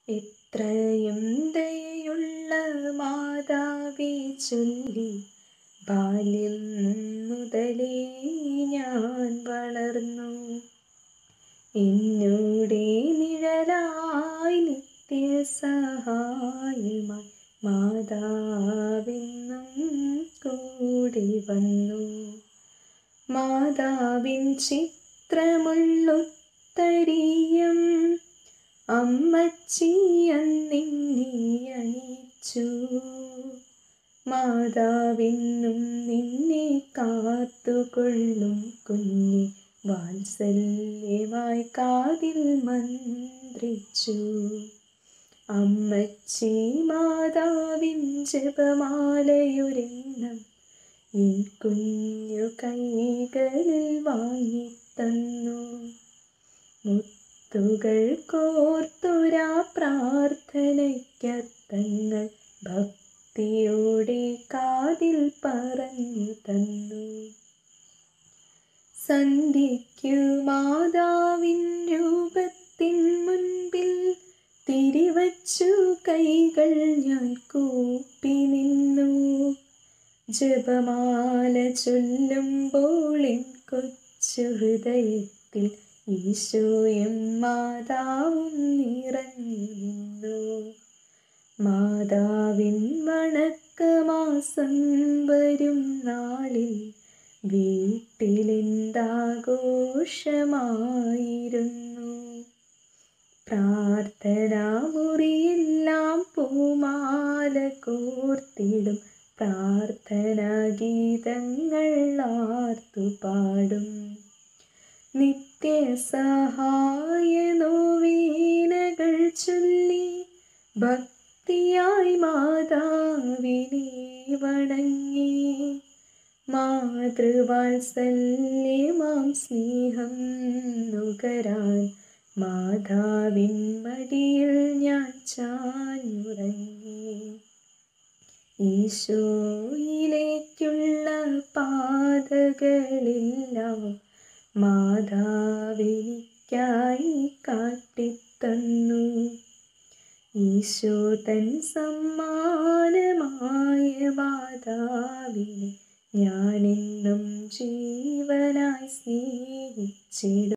എത്രയും ദയയുള്ള മാതാവേ ചൊല്ലി ബാല്യം മുതലേ ഞാൻ വളർന്നു എന്നോടെ നിഴലായി നിത്യസഹായമായി മാതാവെന്നും കൂടി വന്നു മാതാവിൻ ചിത്രമുള്ളുത്തരീയം അമ്മച്ചി അന്നിന്നെ അണിച്ചു മാതാവിന്നും നിന്നെ കാത്തുകൊള്ളും കുഞ്ഞെ വാത്സല്യമായി കാതിൽ മന്ത്രിച്ചു അമ്മച്ചി മാതാവിൻ ജപമാലയൊരെണ്ണം എൻ കുഞ്ഞു കൈകളിൽ വാങ്ങിത്തന്നു മുത്തുകൾ കോർത്തുരാ പ്രാർത്ഥനയ്ക്കത്തങ്ങൾ ഭക്തിയോടെ കാതിൽ പറഞ്ഞു തന്നു സന്ധ്യയ്ക്കു മാതാവിൻ രൂപത്തിൻ മുൻപിൽ തിരിവച്ചു കൈകൾ ഞാൻ കൂപ്പി നിന്നു ജപമാല ചൊല്ലുമ്പോൾ എൻ കൊച്ചു ഹൃദയത്തിൽ ഈശോയും മാതാവും നിറഞ്ഞു നിന്നു മാതാവിൻ വണക്കമാസം വരും നാളിൽ വീട്ടിലെന്താഘോഷമായിരുന്നു പ്രാർത്ഥനാമുറിയെല്ലാം പൂമാല കോർത്തിടും പ്രാർത്ഥനാ ഗീതങ്ങൾ ആർത്തുപാടും നിത്യസഹായ നോവീനകൾ ചൊല്ലി ഭക്തിയായി മാതാവിനെ വണങ്ങി മാതൃവാത്സല്യമാം സ്നേഹം നുകരാൻ മാതാവിൻ മടിയിൽ ഞാൻ ചാഞ്ഞുറങ്ങി ഈശോയിലേക്കുള്ള പാതകളെല്ലാം മാതാവെനിക്കായി കാട്ടിത്തന്നു ഈശോ തൻ സമ്മാനമായ മാതാവിനെ ഞാനെന്നും ജീവനായി സ്നേഹിച്ചിടും